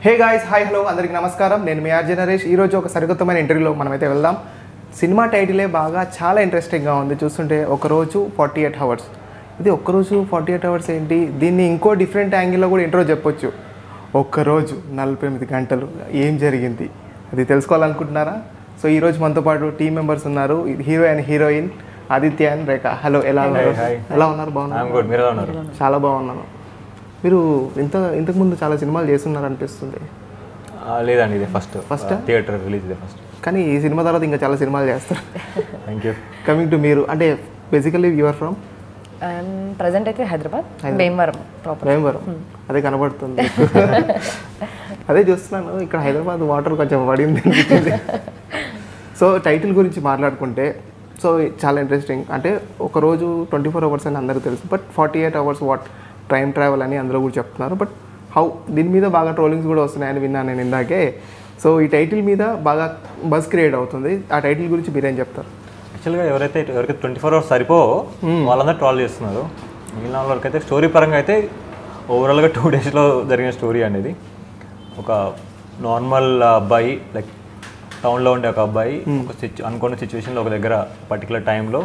Hey guys hi hello అందరికీ నమస్కారం నేను మీ ఆర్జే నరేష్ ఈరోజు ఒక సరికొత్తమైన ఇంటర్వ్యూలో మనమైతే వెళ్దాం సినిమా టైటిలే బాగా చాలా ఇంట్రెస్టింగ్గా ఉంది చూస్తుంటే ఒకరోజు ఫార్టీ ఎయిట్ అవర్స్ ఇది ఒక్కరోజు ఫార్టీ ఎయిట్ అవర్స్ ఏంటి దీన్ని ఇంకో డిఫరెంట్ యాంగిల్లో కూడా ఇంట్రో చెప్పొచ్చు ఒక్కరోజు నలభై ఎనిమిది గంటలు ఏం జరిగింది అది తెలుసుకోవాలనుకుంటున్నారా సో ఈరోజు మనతో పాటు టీం మెంబర్స్ ఉన్నారు hero and heroine Aditya and Rekha hello ఎలా ఉన్నారు hi. ఎలా ఉన్నారు బాగున్నారు ఐఎమ్ గుడ్ మీరు ఎలా ఉన్నారు చాలా బాగున్నాను మీరు ఇంత ఇంతకుముందు చాలా సినిమాలు చేస్తున్నారు అనిపిస్తుంది ఆ, లేదండి ఇది ఫస్ట్ First? థియేటర్ రిలీజ్ ఇది ఫస్ట్ కానీ ఈ సినిమా తర్వాత ఇంకా చాలా సినిమాలు చేస్తారు థ్యాంక్ యూ కమింగ్ టు మీరు అంటే బేసికలీ యువర్ ఫ్రమ్ ప్రజెంట్ అయితే హైదరాబాద్ భీమవరం ప్రాపర్ భీమవరం అదే కనబడుతుంది అదే చూస్తున్నాను ఇక్కడ హైదరాబాద్ వాటర్ కొంచెం పడింది అనిపించింది సో టైటిల్ గురించి మాట్లాడుకుంటే సో చాలా ఇంట్రెస్టింగ్ అంటే ఒక రోజు ట్వంటీ ఫోర్ అవర్స్ అని అందరికీ తెలుసు but forty eight hours what time travel అని అందరూ కూడా చెప్తున్నారు బట్ హౌ దీని మీద బాగా ట్రోలింగ్స్ కూడా వస్తున్నాయని విన్నాను నేను ఇందాకే సో ఈ టైటిల్ మీద బాగా బస్ క్రియేట్ అవుతుంది ఆ టైటిల్ గురించి మీరేం చెప్తారు యాక్చువల్గా ఎవరైతే ఎవరైతే ట్వంటీ ఫోర్ అవర్స్ సరిపో వాళ్ళందరూ ట్రాల్ చేస్తున్నారు మిగిలిన వాళ్ళకి అయితే స్టోరీ పరంగా అయితే ఓవరాల్గా టూ డేస్లో జరిగిన స్టోరీ అనేది ఒక నార్మల్ అబ్బాయి లైక్ టౌన్లో ఉండే ఒక అబ్బాయి ఒక సిచ్యు అనుకున్న సిచ్యువేషన్లో ఒక దగ్గర పర్టికులర్ టైంలో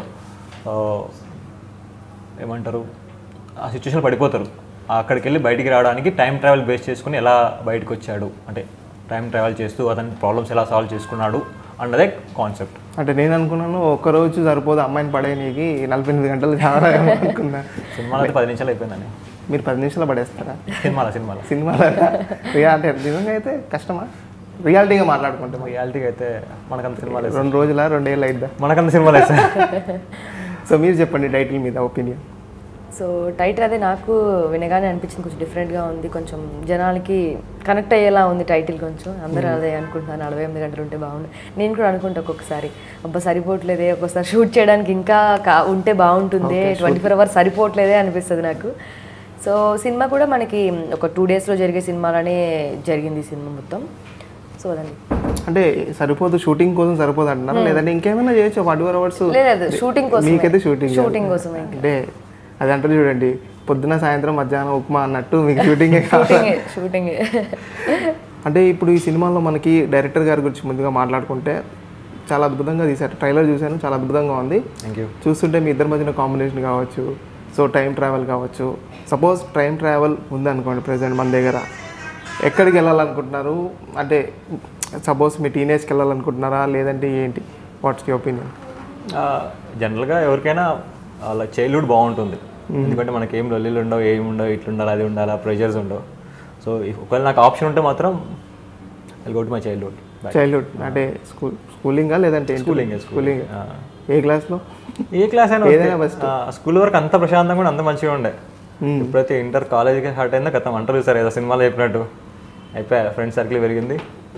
ఏమంటారు ఆ సిచ్యువేషన్ పడిపోతారు అక్కడికి వెళ్ళి బయటికి రావడానికి టైం ట్రావెల్ బేస్ చేసుకుని ఎలా బయటకు వచ్చాడు అంటే టైం ట్రావెల్ చేస్తూ అతని ప్రాబ్లమ్స్ ఎలా సాల్వ్ చేసుకున్నాడు అన్నదే కాన్సెప్ట్ అంటే నేను అనుకున్నాను ఒక్క రోజు సరిపోదు అమ్మాయిని పడేయనీకి నలభై ఎనిమిది గంటలు చాలా అనుకున్నా సినిమాలో అయితే పది నిమిషాలు అయిపోయిందండి మీరు పది నిమిషాలు పడేస్తారా సినిమాల సినిమాల సినిమాలో రియాలిటీ నిజంగా అయితే కష్టమా రియాలిటీగా మాట్లాడుకుంటాం రియాలిటీకి అయితే మనకంత సినిమాలు వేస్తాం రెండు రోజుల రెండేళ్ళు అయిద్దా మనకంత సినిమాలు వేస్తాం సో మీరు చెప్పండి టైటిల్ మీద ఒపీనియన్ సో టైటిల్ అదే నాకు వినగానే అనిపించింది కొంచెం డిఫరెంట్గా ఉంది కొంచెం జనాలకి కనెక్ట్ అయ్యేలా ఉంది టైటిల్ కొంచెం అందరూ అదే అనుకుంటున్నారు నలభై ఎనిమిది గంటలు ఉంటే బాగుండు నేను కూడా అనుకుంటా ఒక్కొక్కసారి అబ్బా సరిపోవట్లేదే ఒక్కొక్కసారి షూట్ చేయడానికి ఇంకా కా- ఉంటే బాగుంటుంది ట్వంటీ ఫోర్ అవర్స్ సరిపోవట్లేదే అనిపిస్తుంది నాకు సో సినిమా కూడా మనకి ఒక టూ డేస్లో జరిగే సినిమాలనే జరిగింది ఈ సినిమా మొత్తం సో అదండి అంటే సరిపోదు షూటింగ్ కోసం సరిపోదు అంటున్నారు లేదంటే ఇంకేమైనా చేయొచ్చు ఫార్టీ ఫోర్ అవర్స్ లేదు షూటింగ్ కోసం మీకైతే షూటింగ్ షూటింగ్ కోసం అంటే అది అంటారు చూడండి పొద్దున సాయంత్రం మధ్యాహ్నం ఉప్మా అన్నట్టు మీకు షూటింగే కావాలి షూటింగ్ షూటింగ్ అంటే ఇప్పుడు ఈ సినిమాలో మనకి డైరెక్టర్ గారి గురించి ముందుగా మాట్లాడుకుంటే చాలా అద్భుతంగా తీశారు ట్రైలర్ చూశాను చాలా అద్భుతంగా ఉంది థ్యాంక్ యూ చూస్తుంటే మీ ఇద్దరి మధ్యన కాంబినేషన్ కావచ్చు సో టైం ట్రావెల్ కావచ్చు సపోజ్ టైం ట్రావెల్ ఉందనుకోండి ప్రజెంట్ మన దగ్గర ఎక్కడికి వెళ్ళాలనుకుంటున్నారు అంటే సపోజ్ మీ టీనేజ్కి వెళ్ళాలనుకుంటున్నారా లేదంటే ఏంటి వాట్స్ యువర్ ఒపీనియన్ జనరల్గా ఎవరికైనా వాళ్ళ చైల్డ్హుడ్ బాగుంటుంది ఎందుకంటే మనకి ఏం లొల్లిలు ఉండవు ఏమి ఉండవు ఇట్లా ఉండాలి అది ఉండాలి ప్రెషర్స్ ఉండవు సో ఒకవేళ నాకు ఆప్షన్ ఉంటే మాత్రం I go to my childhood childhood అంటే స్కూల్ స్కూలింగా లేదంటే స్కూలింగ్ స్కూలింగ్ ఏ క్లాస్లో ఏ క్లాస్ అయినా ఏదైనా వస్తే, ఆ, స్కూల్ వరకు అంత ప్రశాంతంగా కూడా అంత మంచిగా ఉండే ఎప్పుడైతే ఇంటర్ కాలేజీకి స్టార్ట్ అయిందో గతం అంటారు చూసారు ఏదో సినిమాలో చెప్పినట్టు అయిపోయా ఫ్రెండ్ సర్కిల్ పెరిగింది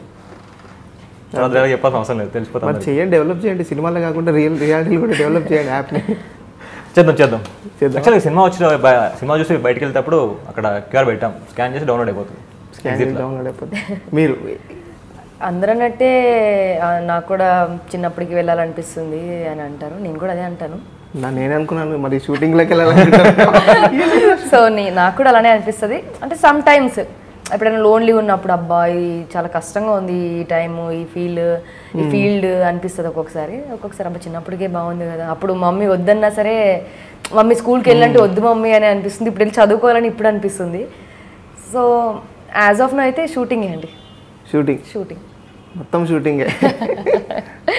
తర్వాత వేరే చెప్పాల్సిన అవసరం లేదు తెలిసిపోతాం మరి చేయండి డెవలప్ చేయండి సినిమాలో కాకుండా రియల్ రియాలిటీలు కూడా డెవలప్ చేయండి యాప్ని చేద్దాం చేద్దాం చేద్దాం. యాక్చువల్లీ సినిమా వచ్చిన బ- సినిమా చూసి బయటకు వెళ్తేప్పుడు అక్కడ క్యూఆర్ పెట్టాం స్కాన్ చేసి డౌన్లోడ్ అయిపోతుంది స్కాన్ డౌన్లోడ్ అయిపోతుంది మీరు అందరన్నట్టే ఆ, నాకు కూడా చిన్నప్పటికి వెళ్ళాలనిపిస్తుంది అని అంటారు నేను కూడా అదే అంటాను నా నేను అనుకున్నాను మరి షూటింగ్లోకి వెళ్ళాలనుకుంటున్నాను సో నీ నాకు కూడా అలానే అనిపిస్తుంది అంటే సమ్ టైమ్స్ ఎప్పుడైనా లోన్లీ ఉన్నప్పుడు అబ్బాయి చాలా కష్టంగా ఉంది ఈ టైం ఈ ఫీల్ ఈ ఫీల్డ్ అనిపిస్తుంది ఒక్కొక్కసారి ఒక్కొక్కసారి అబ్బా చిన్నప్పటికే బాగుంది కదా అప్పుడు మమ్మీ వద్దన్నా సరే మమ్మీ స్కూల్కి వెళ్ళంటే వద్దు మమ్మీ అని అనిపిస్తుంది ఇప్పుడు వెళ్ళి చదువుకోవాలని ఇప్పుడు అనిపిస్తుంది సో యాజ్ ఆఫ్ నో అయితే షూటింగ్ అండి షూటింగ్ షూటింగ్ మొత్తం షూటింగే